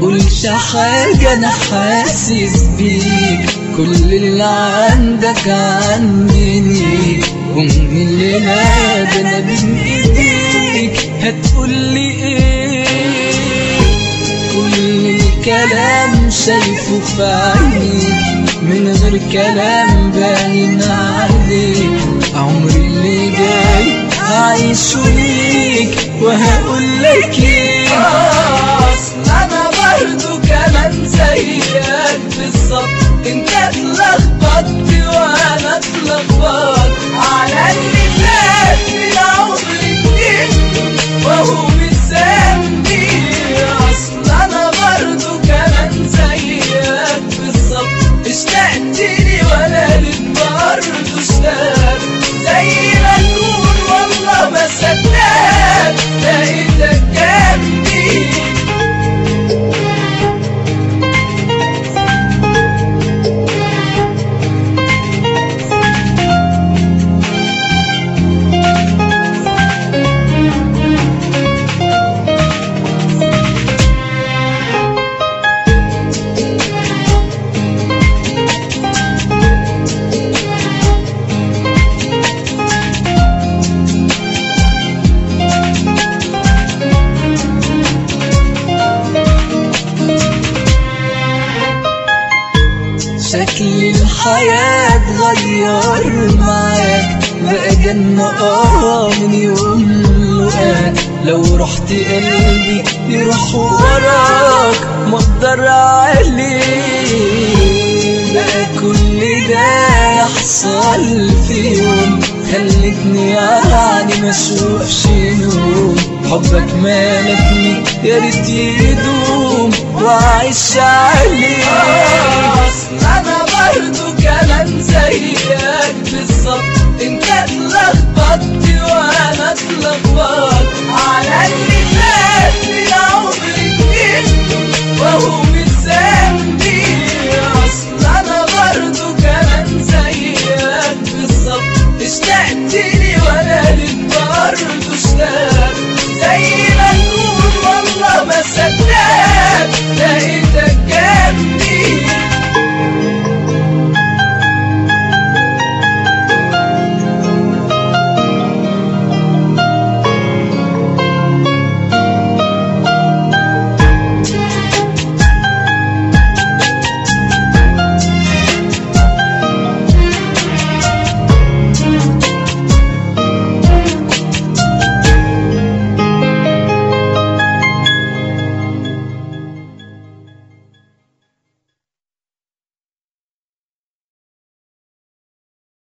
تقولش حاجة انا حاسس بيك كل اللي عندك عندي ومن الليلة ده انا بين ايديك هتقولي ايه كل الكلام شايفه في عينيك من غير كلام باين عليك عمري اللي جاي هعيشه ليك وهقول لك ايه اصل انا برضو كمان زيك بالظبط انت اتلخبطت وانا اتلخبطت على اللي فات من عمري كتير وهو مش ذنبي اصل انا برضو كمان زيك بالظبط اشتقت لي وانا لك برضو اشتاق زي ما تكون والله ما صدقت لقيتك جنبي شكل الحياة اتغير معاك بقى جنة اه من يوم لقاك لو رحت قلبي يروح وراك ما اقدر عليه بقى كل ده يحصل في يوم خلتني يعني ما اشوفش نوم حبك مالكني يا ريت يدوم واعيش عليه اصل انا برضو كمان زيك بالظبط انت اتلخبطت وانا اتلخبطت على اللي فات من عمري كتير وهو مش ذنبي اصل انا برضو كمان زيك بالظبط اشتقت لي وانا لك برضو اشتاق زي ما تكون والله ما صدقت لقيتك